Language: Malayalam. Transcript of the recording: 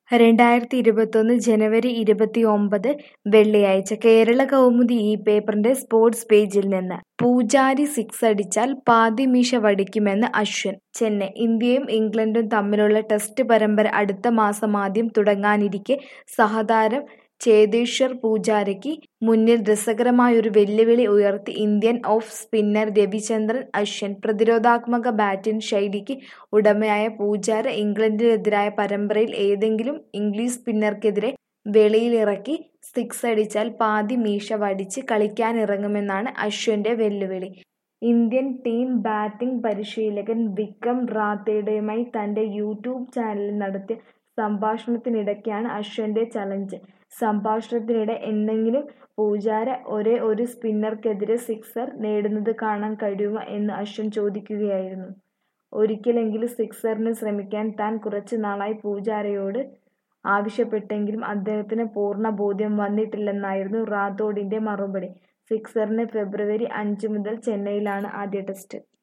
രണ്ടായിരത്തി ഇരുപത്തൊന്ന് ജനുവരി ഇരുപത്തിയൊമ്പത് വെള്ളിയാഴ്ച കേരള കൗമുദി ഈ പേപ്പറിന്റെ സ്പോർട്സ് പേജിൽ നിന്ന് പൂജാരി സിക്സടിച്ചാൽ പാതി മീശ വടിക്കുമെന്ന് അശ്വിൻ ചെന്നൈ ഇന്ത്യയും ഇംഗ്ലണ്ടും തമ്മിലുള്ള ടെസ്റ്റ് പരമ്പര അടുത്ത മാസം ആദ്യം തുടങ്ങാനിരിക്കെ സഹതാരം ചേതേശ്വർ പൂജാരയ്ക്ക് മുന്നിൽ രസകരമായൊരു വെല്ലുവിളി ഉയർത്തി Indian off spinner Ravichandran Ashwin പ്രതിരോധാത്മക ബാറ്റിംഗ് ശൈലിക്ക് ഉടമയായ പൂജാര ഇംഗ്ലണ്ടിനെതിരായ പരമ്പരയിൽ ഏതെങ്കിലും ഇംഗ്ലീഷ് സ്പിന്നർക്കെതിരെ വെളിയിലിറക്കി സിക്സടിച്ചാൽ പാതി മീശ വടിച്ച് കളിക്കാനിറങ്ങുമെന്നാണ് അശ്വിന്റെ വെല്ലുവിളി ഇന്ത്യൻ ടീം ബാറ്റിംഗ് പരിശീലകൻ വിക്രം റാത്തേഡയുമായി തന്റെ യൂട്യൂബ് ചാനലിൽ നടത്തിയ സംഭാഷണത്തിനിടയ്ക്കാണ് അശ്വിന്റെ ചലഞ്ച് സംഭാഷണത്തിനിടെ എന്നെങ്കിലും പൂജാര ഒരേ ഒരു സ്പിന്നർക്കെതിരെ സിക്സർ നേടുന്നത് കാണാൻ കഴിയുമോ എന്ന് അശ്വിൻ ചോദിക്കുകയായിരുന്നു ഒരിക്കലെങ്കിലും സിക്സറിന് ശ്രമിക്കാൻ താൻ കുറച്ച് നാളായി പൂജാരയോട് ആവശ്യപ്പെട്ടെങ്കിലും അദ്ദേഹത്തിന് പൂർണ്ണ ബോധ്യം വന്നിട്ടില്ലെന്നായിരുന്നു റാത്തോഡിന്റെ മറുപടി സിക്സറിന് ഫെബ്രുവരി അഞ്ച് മുതൽ ചെന്നൈയിലാണ് ആദ്യ ടെസ്റ്റ്